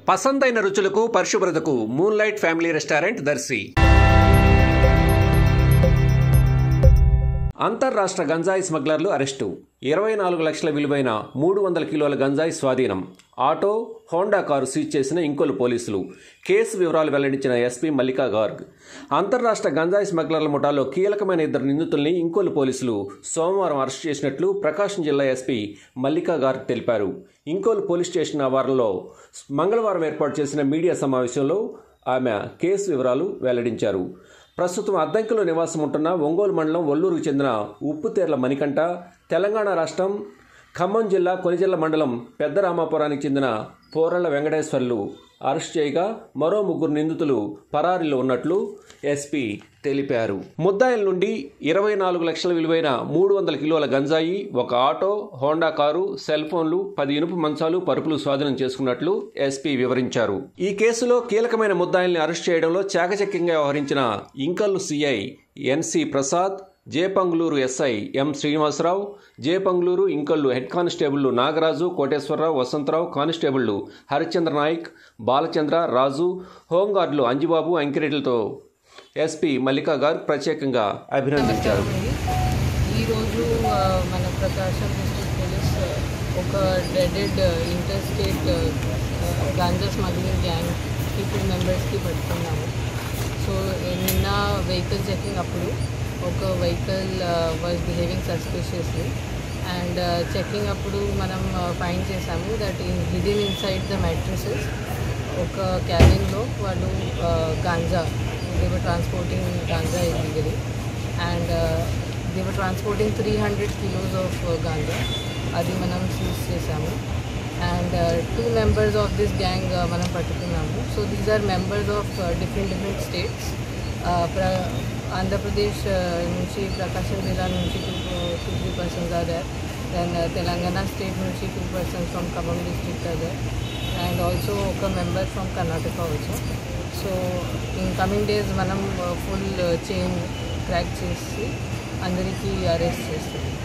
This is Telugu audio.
పసందైన రుచులకు పరిశుభ్రతకు moonlight family restaurant Darsi అంతర్రాష్ట్ర గంజాయి స్మగ్లర్లు అరెస్టు ఇరవై నాలుగు లక్షల విలువైన మూడు వందల కిలోల గంజాయి స్వాధీనం ఆటో హోండా కారు సీజ్ చేసిన ఇంకోలు పోలీసులు కేసు వివరాలు వెల్లడించిన ఎస్పీ మల్లికా గార్గ్ అంతర్రాష్ట్ర గంజాయి స్మగ్లర్ల ముఠాలో కీలకమైన ఇద్దరు నిందితుల్ని ఇంకోలు పోలీసులు సోమవారం అరెస్ట్ చేసినట్లు ప్రకాశం జిల్లా ఎస్పీ మల్లికా గార్గ్ తెలిపారు ఇంకోలు పోలీస్ స్టేషన్ ఆవరణలో మంగళవారం ఏర్పాటు చేసిన మీడియా సమావేశంలో ఆమె కేసు వివరాలు వెల్లడించారు ప్రస్తుతం అద్దంకిలో నివాసం ఉంటున్న ఒంగోలు మండలం ఒల్లూరుకు చెందిన ఉప్పుతేర్ల మణికంఠ తెలంగాణ రాష్ట్రం ఖమ్మం జిల్లా కొనిజిల్ల మండలం పెద్ద రామాపురానికి చెందిన పోరళ్ల వెంకటేశ్వర్లు అరెస్ట్ చేయగా మరో ముగ్గురు నిందితులు పరారీలో ఉన్నట్లు ఎస్పీ తెలిపారు ముద్దాయిల నుండి ఇరవై నాలుగు లక్షల విలువైన మూడు వందల కిలోల గంజాయి ఒక ఆటో హోండా కారు సెల్ ఫోన్లు పది ఇనుపు మంచాలు పరుపులు స్వాధీనం చేసుకున్నట్లు ఎస్పీ వివరించారు ఈ కేసులో కీలకమైన ముద్దాయిల్ని అరెస్ట్ చేయడంలో చాకచక్యంగా వ్యవహరించిన Inkollu CI NC Prasad J Panguluru SI M Srinivasarao J Panguluru Inkollu head కానిస్టేబుళ్లు నాగరాజు కోటేశ్వరరావు వసంతరావు కానిస్టేబుళ్లు హరిచంద్ర నాయక్ బాలచంద్ర రాజు హోంగార్డులు అంజిబాబు అంకిరెడ్డిలతో ఎస్పీ మల్లికా గారు ప్రత్యేకంగా అభినందించారు ఈరోజు ఆ, మన ప్రకాశం డిస్ట్రిక్ట్ పోలీస్ ఆ, ఒక డెడెడ్ interstate ganja smuggling gang two మెంబర్స్కి పట్టుకున్నాము సో నిన్న వెహికల్ చెకింగ్ అప్పుడు ఒక vehicle was behaving suspiciously and checking అప్పుడు మనం ఫైండ్ చేసాము that in hidden inside the mattresses ఒక క్యాబిన్లో వాళ్ళు ganja they were transporting ganja illegally and they were transporting three hundred kilos of ganja అది మనం సీజ్ చేసాము and two members of this gang మనం పట్టుకున్నాము so these are members of different different states ప్ర ఆంధ్రప్రదేశ్ uh, నుంచి ప్రకాశం జిల్లా నుంచి two two three persons are there then Telangana state నుంచి two persons from Khammam district are there and also ఒక member from Karnataka also so in coming days మనం ఫుల్ చైన్ క్రాక్ చేసి అందరికీ అరెస్ట్ చేస్తాం